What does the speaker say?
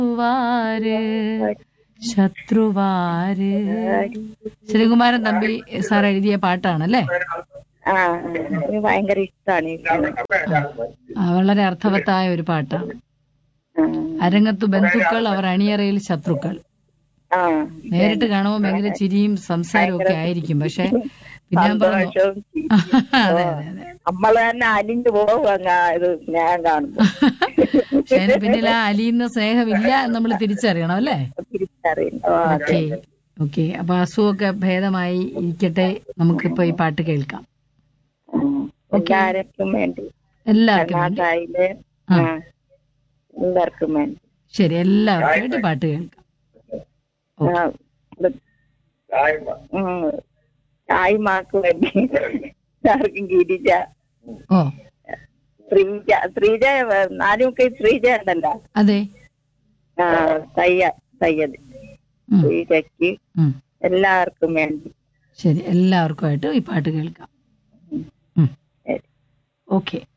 ശത്രുവാര് ശത്രുവാര് ശ്രീകുമാരൻ തമ്പി സാർ എഴുതിയ പാട്ടാണല്ലേ ആ എനിക്ക് ഭയങ്കര ഇഷ്ടമാണ് ഈ ഗാനം. ആ, വളരെ അർത്ഥവത്തായ ഒരു പാട്ടാണ് ആ, അരങ്ങത്തു ബന്ധുക്കൾ അവർ അണിയറയിൽ ശത്രുക്കൾ ആ നേരിട്ട് കാണുമ്പോൾ ഭയങ്കര ചിരിയും സംസാരവും ഒക്കെ ആയിരിക്കും പക്ഷെ പിന്നെ ഞാൻ പറഞ്ഞു സന്തോഷവും അതെ അതെ അതെ നമ്മള് തന്നെ അലിഞ്ഞു പോകും അങ്ങ് ഇത് സ്നേഹം കാണുമ്പോ പക്ഷെ അതിന് പിന്നിൽ ആ അലിയുന്ന സ്നേഹമില്ല എന്ന് നമ്മൾ തിരിച്ചറിയണം അല്ലേ തിരിച്ചറിയുന്നു ഓ, അതെ. ഓക്കെ ഓക്കെ അപ്പൊ അസുഖമൊക്കെ ഭേദമായി ഇരിക്കട്ടെ നമുക്കിപ്പോ ഈ പാട്ട് കേൾക്കാം ഉം. എല്ലാവർക്കും വേണ്ടി എല്ലാവർക്കും വേണ്ടി കർണാടകയില് ആ. ആ, എല്ലാവർക്കും വേണ്ടി ശരി എല്ലാവർക്കും വേണ്ടി പാട്ട് കേൾക്കാം ആ, ഇത്, ഉം, തായ്മാക്ക് വേണ്ടി എല്ലാവർക്കും ഗിരിജ ഓ ശ്രീജ ശ്രീജ നാലുമൊക്കെ ശ്രീജ ഉണ്ടല്ലോ അതെ ആ, തയ്യ തയ്യത് ഉം, ശ്രീജയ്ക്ക് ഉം. എല്ലാവർക്കും വേണ്ടി ശരി എല്ലാവർക്കുമായിട്ട് ഈ പാട്ട് കേൾക്കാം ശരി. ഓക്കെ